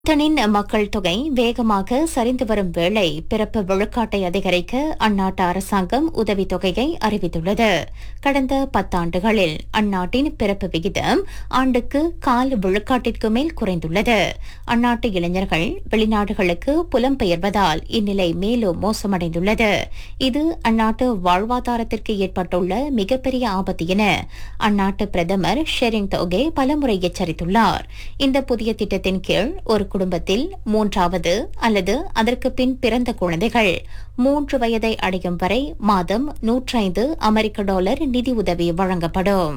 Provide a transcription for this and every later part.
பிரிட்டனின் மக்கள் தொகை வேகமாக சரிந்து வரும் வேளை பிறப்பு விழுக்காட்டை அதிகரிக்க அந்நாட்டு அரசாங்கம் உதவித்தொகையை அறிவித்துள்ளது கடந்த பத்தாண்டுகளில் அந்நாட்டின் பிறப்பு விகிதம் ஆண்டுக்கு கால் விழுக்காட்டிற்கு மேல் குறைந்துள்ளது அந்நாட்டு இளைஞர்கள் வெளிநாடுகளுக்கு புலம்பெயர்வதால் இந்நிலை மேலும் மோசமடைந்துள்ளது இது அந்நாட்டு வாழ்வாதாரத்திற்கு ஏற்பட்டுள்ள மிகப்பெரிய ஆபத்து என அந்நாட்டு பிரதமர் ஷெரிங் தொகே பலமுறை எச்சரித்துள்ளார் இந்த புதிய திட்டத்தின் கீழ் ஒரு குடும்பத்தில் மூன்றாவது அல்லது அதற்கு பின் பிறந்த குழந்தைகள் மூன்று வயதை அடையும் வரை மாதம் நூற்றைந்து அமெரிக்க டாலர் நிதி உதவி வழங்கப்படும்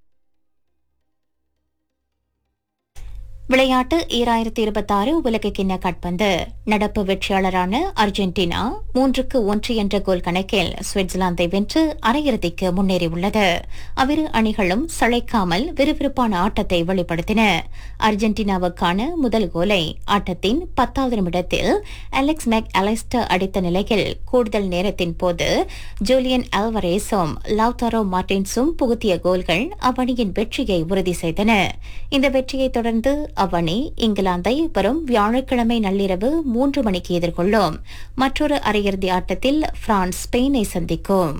விளையாட்டு ஈராயிரத்தி இருபத்தாறு உலகக்கிண்ண காட்பந்து நடப்பு வெற்றியாளரான அர்ஜென்டினா மூன்றுக்கு ஒன்று என்ற கோல் கணக்கில் சுவிட்சர்லாந்தை வென்று அரையிறுதிக்கு முன்னேறியுள்ளது அவ்விரு அணிகளும் சளைக்காமல் விறுவிறுப்பான ஆட்டத்தை வெளிப்படுத்தின அர்ஜென்டினாவுக்கான முதல் கோலை ஆட்டத்தின் பத்தாவது நிமிடத்தில் அலெக்ஸ் மேக் அலைஸ்டர் அடித்த நிலையில் கூடுதல் நேரத்தின் போது ஜூலியன் அல்வரேஸும் லவ்தாரோ மார்டின்ஸும் புகுத்திய கோல்கள் அவ்வணியின் வெற்றியை உறுதி செய்தன இந்த வெற்றியை தொடர்ந்து அவ்வணி இங்கிலாந்தை வரும் வியாழக்கிழமை நள்ளிரவு மூன்று மணிக்கு எதிர்கொள்ளும் மற்றொரு அரையிறுதி ஆட்டத்தில் பிரான்ஸ் ஸ்பெயினை சந்திக்கும்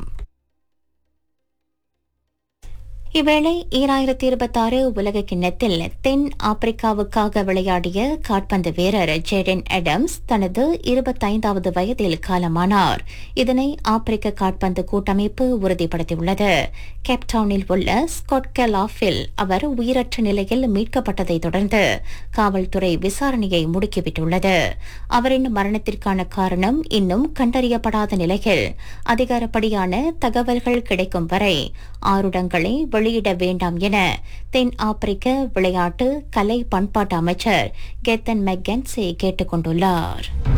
இவ்வேளை ஈராயிரத்தி இருபத்தாறு உலக கிண்ணத்தில் தென் ஆப்பிரிக்காவுக்காக விளையாடிய காட்பந்து வீரர் ஜேடன் அடம்ஸ் தனது இருபத்தைந்தாவது வயதில் காலமானார் இதனை ஆப்பிரிக்க காட்பந்து கூட்டமைப்பு உறுதிப்படுத்தியுள்ளது கேப்டவுனில் உள்ள ஸ்கொட்கலாஃபில் அவர் உயிரற்ற நிலையில் மீட்கப்பட்டதை தொடர்ந்து காவல்துறை விசாரணையை முடுக்கிவிட்டுள்ளது அவரின் மரணத்திற்கான காரணம் இன்னும் கண்டறியப்படாத நிலையில் அதிகாரப்படியான தகவல்கள் கிடைக்கும் வரை ஆருடங்களை வெளியிட வேண்டாம் என தென் ஆப்பிரிக்க விளையாட்டு கலை பண்பாட்டு அமைச்சர் கெத்தன் மெக்கன்சே கேட்டுக் கொண்டுள்ளார்